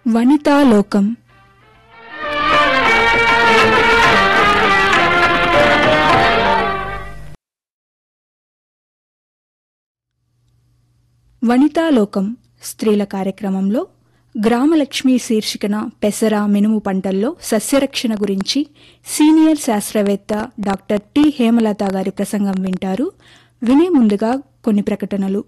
వనితాలోకం వనితాలోకం స్త్రీల కార్యక్రమంలో గ్రామలక్ష్మి శీర్షికన పెసర మినుము పంటల్లో సస్యరక్షణ గురించి సీనియర్ శాస్త్రవేత్త డాక్టర్ టి హేమలత గారి ప్రసంగం వింటారు వినే ముందుగా కొన్ని ప్రకటనలు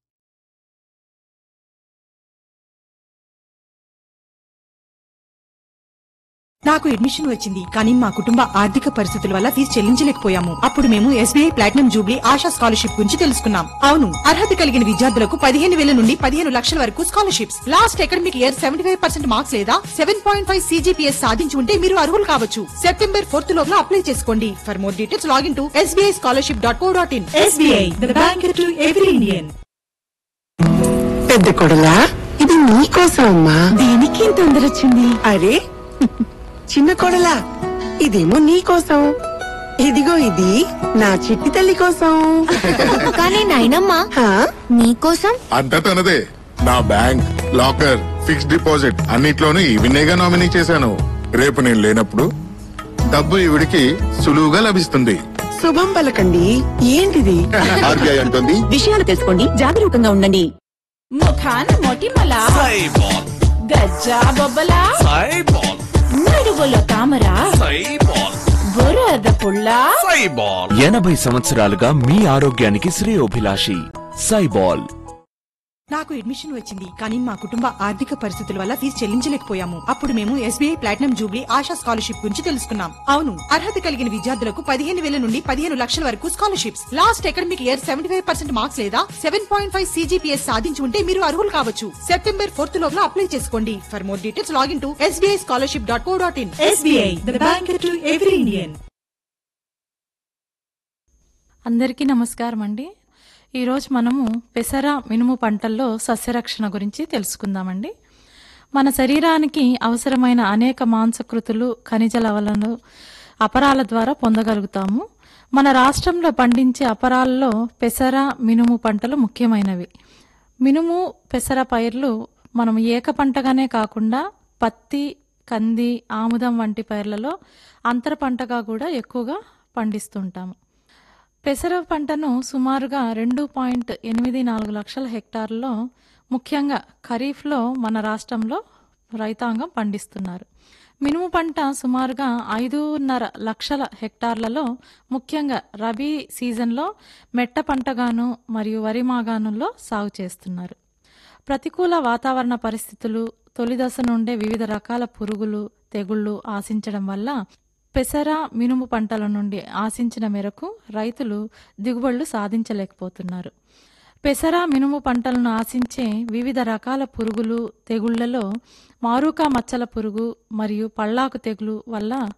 నాకు అడ్మిషన్ వచ్చింది కానీ మా కుటుంబ ఆర్థిక పరిస్థితుల వల్ల ఫీజు చెల్లించలేకపోయాము అప్పుడు మేము SBI platinum jubilee Asha scholarship గురించి తెలుసుకున్నాం అవును అర్హత కలిగిన విద్యార్థులకు పదిహేను వేల నుండి పదిహేను లక్షల వరకు scholarships last academic year seventy five percent marks లేదా సెవెన్ పాయింట్ ఫైవ్ సీజీపీఎస్ సాధించి ఉంటే మీరు అర్హులు కావచ్చు సెప్టెంబర్ ఫోర్త్ లోపల అప్లై చేసుకోండి for more details login to SBI scholarship dot co dot in SBI the bank to every Indian పెద్ద కొడలా ఇది నీకోసం అమ్మా దీనికి తొందర వచ్చింది అరే చిన్న కొడలా ఇదేమో నీకోసం ఇదిగో ఇది నా చిట్టి తల్లి కోసం కానీ నాయనమ్మా హా? నీకోసం అంతా తనదే నా బ్యాంక్ లాకర్ ఫిక్స్డ్ డిపాజిట్ అన్నిట్లోనూ ఈవినేగా నామినీ చేశాను రేపు నేను లేనప్పుడు డబ్బు ఈవిడికి సులువుగా లభిస్తుంది శుభం పలకండి ఏంటిది ఆర్బీఐ అంటుంది విషయాలు తెలుసుకోండి జాగరూకంగా ఉండండి ముఖాన మొటిమల గజ్జా బొబ్బల నడుగుల తామర బురద పుల్ల ఎనభై సంవత్సరాలుగా మీ ఆరోగ్యానికి శ్రేయోభిలాషి సైబాల్ నాకు అడ్మిషన్ వచ్చింది కానీ మా కుటుంబ ఆర్థిక పరిస్థితుల వల్ల ఫీజు చెల్లించలేకపోయాము అప్పుడు మేము SBI platinum jubilee Asha scholarship గురించి తెలుసుకున్నాం అవును అర్హత కలిగిన విద్యార్థులకు పదిహేను వేల నుండి పదిహేను లక్షల వరకు scholarships last academic year seventy five percent marks లేదా సెవెన్ పాయింట్ ఫైవ్ సీజీపీఎస్ సాధించి ఉంటే మీరు అర్హులు కావచ్చు సెప్టెంబర్ ఫోర్త్ లోపల అప్లై చేసుకోండి for more details login to SBI scholarship dot co dot in SBI the bank to every Indian అందరికీ నమస్కారం అండి ఈరోజు మనము పెసర మినుము పంటల్లో సస్యరక్షణ గురించి తెలుసుకుందామండి మన శరీరానికి అవసరమైన అనేక మాంసకృతులు ఖనిజ లవణాలు అపరాల ద్వారా పొందగలుగుతాము మన రాష్ట్రంలో పండించే అపరాలలో పెసర మినుము పంటలు ముఖ్యమైనవి మినుము పెసర పైర్లు మనం ఏక పంటగానే కాకుండా పత్తి కంది ఆముదం వంటి పైర్లలో అంతర పంటగా కూడా ఎక్కువగా పండిస్తుంటాము పెసర పంటను సుమారుగా రెండు పాయింట్ ఎనిమిది నాలుగు లక్షల హెక్టార్లలో ముఖ్యంగా ఖరీఫ్లో మన రాష్ట్రంలో రైతాంగం పండిస్తున్నారు మినుము పంట సుమారుగా ఐదున్నర లక్షల హెక్టార్లలో ముఖ్యంగా రబీ సీజన్లో మెట్ట పంటగాను మరియు వరి మాగాణుల్లో సాగు చేస్తున్నారు ప్రతికూల వాతావరణ పరిస్థితులు తొలి దశ నుండే వివిధ రకాల పురుగులు తెగుళ్లు ఆశించడం వల్ల పెసర మినుము పంటల నుండి ఆశించిన మేరకు రైతులు దిగుబడులు సాధించలేకపోతున్నారు పెసర మినుము పంటలను ఆశించే వివిధ రకాల పురుగులు తెగుళ్లలో మారుకా మచ్చల పురుగు మరియు పళ్ళాకు తెగులు వల్ల